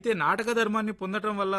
అయితే నాటక ధర్మాన్ని పొందటం వల్ల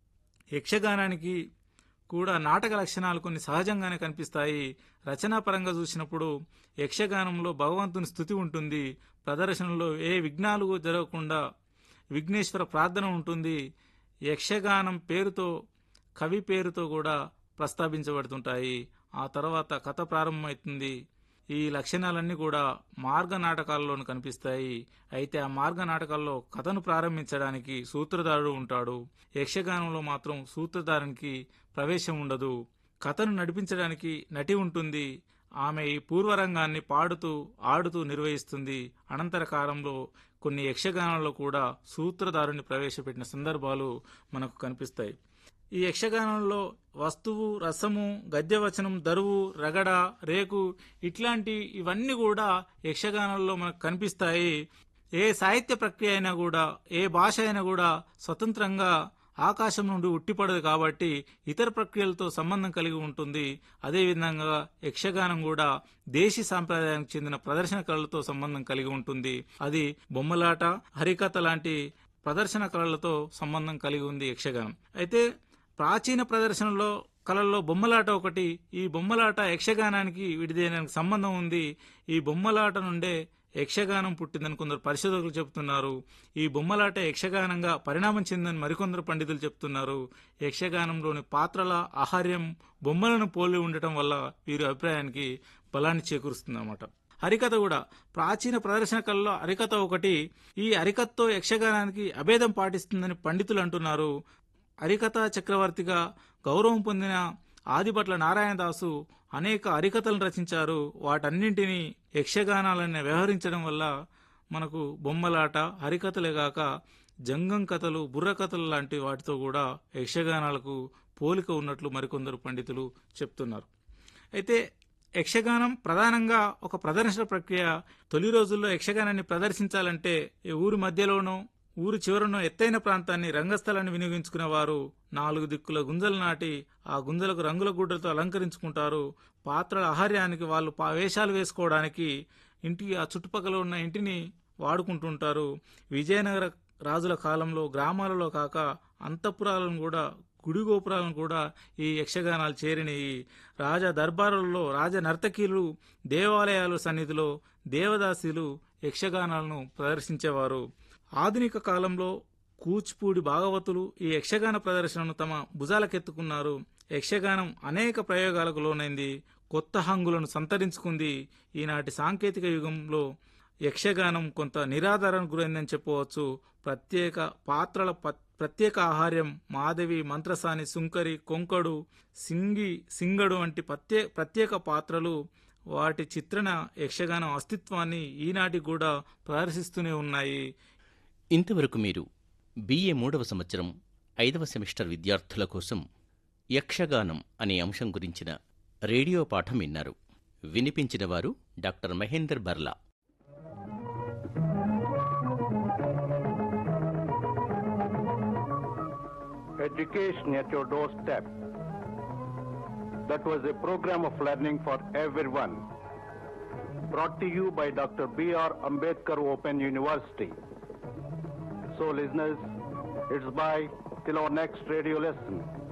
యక్షగానానికి కూడా నాటక లక్షణాలు కొన్ని సహజంగానే కనిపిస్తాయి రచనాపరంగా చూసినప్పుడు యక్షగానంలో భగవంతుని స్థుతి ఉంటుంది ప్రదర్శనలో ఏ విఘ్నాలు జరగకుండా విఘ్నేశ్వర ప్రార్థన ఉంటుంది యక్షగానం పేరుతో కవి పేరుతో కూడా ప్రస్తావించబడుతుంటాయి ఆ తర్వాత కథ ప్రారంభమవుతుంది ఈ లక్షణాలన్నీ కూడా మార్గ నాటకాల్లోనూ కనిపిస్తాయి అయితే ఆ మార్గ నాటకాల్లో కథను ప్రారంభించడానికి సూత్రధారుడు ఉంటాడు యక్షగానంలో మాత్రం సూత్రధారునికి ప్రవేశం ఉండదు కథను నడిపించడానికి నటి ఉంటుంది ఆమె ఈ పూర్వరంగాన్ని పాడుతూ ఆడుతూ నిర్వహిస్తుంది అనంతర కాలంలో కొన్ని యక్షగానాల్లో కూడా సూత్రధారుని ప్రవేశపెట్టిన సందర్భాలు మనకు కనిపిస్తాయి ఈ యక్షగానంలో వస్తువు రసము గద్యవచనం దరువు రగడ రేకు ఇట్లాంటి ఇవన్నీ కూడా యక్షగానంలో మనకు కనిపిస్తాయి ఏ సాహిత్య ప్రక్రియ అయినా కూడా ఏ భాష అయినా కూడా స్వతంత్రంగా ఆకాశం నుండి ఉట్టిపడదు కాబట్టి ఇతర ప్రక్రియలతో సంబంధం కలిగి ఉంటుంది అదేవిధంగా యక్షగానం కూడా దేశీ సాంప్రదాయానికి చెందిన ప్రదర్శన కళలతో సంబంధం కలిగి ఉంటుంది అది బొమ్మలాట హరికథ లాంటి ప్రదర్శన కళలతో సంబంధం కలిగి ఉంది యక్షగానం అయితే ప్రాచీన ప్రదర్శనలో కళల్లో బొమ్మలాట ఒకటి ఈ బొమ్మలాట యక్షగానానికి వీటిదేనికి సంబంధం ఉంది ఈ బొమ్మలాట నుండే యక్షగానం పుట్టిందని కొందరు పరిశోధకులు చెబుతున్నారు ఈ బొమ్మలాట యక్షగానంగా పరిణామం చెందని మరికొందరు పండితులు చెప్తున్నారు యక్షగానంలోని పాత్రల ఆహార్యం బొమ్మలను పోలి ఉండటం వల్ల వీరి అభిప్రాయానికి బలాన్ని చేకూరుస్తుందన్నమాట హరికథ కూడా ప్రాచీన ప్రదర్శన కళలో హరికథ ఒకటి ఈ హరికథతో యక్షగానానికి అభేదం పాటిస్తుందని పండితులు అంటున్నారు హరికథ చక్రవర్తిగా గౌరవం పొందిన ఆదిభట్ల నారాయణదాసు అనేక హరికథలను రచించారు వాటన్నింటినీ యక్షగానాలని వ్యవహరించడం వల్ల మనకు బొమ్మలాట హరికథలే గాక జంగం కథలు బుర్ర కథలు లాంటి వాటితో కూడా యక్షగానాలకు పోలిక ఉన్నట్లు మరికొందరు పండితులు చెప్తున్నారు అయితే యక్షగానం ప్రధానంగా ఒక ప్రదర్శన ప్రక్రియ తొలి రోజుల్లో యక్షగానాన్ని ప్రదర్శించాలంటే ఈ ఊరి మధ్యలోనో ఊరు చివరనో ఎత్తైన ప్రాంతాన్ని రంగస్థలాన్ని వినియోగించుకునేవారు నాలుగు దిక్కుల గుంజలు నాటి ఆ గుంజలకు రంగుల గుడ్డలతో అలంకరించుకుంటారు పాత్రల ఆహార్యానికి వాళ్ళు పా వేషాలు వేసుకోవడానికి ఇంటి ఆ చుట్టుపక్కల ఉన్న ఇంటిని వాడుకుంటుంటారు విజయనగర రాజుల కాలంలో గ్రామాలలో కాక అంతఃపురాలను కూడా గుడి గోపురాలను కూడా ఈ యక్షగానాలు చేరినవి రాజ దర్బారులలో రాజ నర్తకీలు దేవాలయాల సన్నిధిలో దేవదాసీలు యక్షగానాలను ప్రదర్శించేవారు ఆధునిక కాలంలో కూచిపూడి భాగవతులు ఈ యక్షగాన ప్రదర్శనను తమ భుజాలకెత్తుకున్నారు యక్షగానం అనేక ప్రయోగాలకు లోనైంది కొత్త హంగులను సంతరించుకుంది ఈనాటి సాంకేతిక యుగంలో యక్షగానం కొంత నిరాధారణకు గురైందని చెప్పవచ్చు ప్రత్యేక పాత్రల ప- ప్రత్యేక ఆహార్యం మాధవి మంత్రసాని సుంకరి కొంకడు సింగి సింగడు వంటి ప్రత్యే ప్రత్యేక పాత్రలు వాటి చిత్రణ యక్షగానం అస్తిత్వాన్ని ఈనాటికి కూడా ప్రదర్శిస్తూనే ఉన్నాయి ఇంతవరకు మీరు బిఏ మూడవ సంవత్సరం ఐదవ సెమిస్టర్ విద్యార్థుల కోసం యక్షగానం అనే అంశం గురించిన రేడియో పాఠం విన్నారు వినిపించిన వారు doctor Mahender Barla Education at your doorstep. That was a program of learning for everyone. Brought to you by Dr. B.R. Ambedkar Open University. So, listeners, it's bye till our next radio lesson.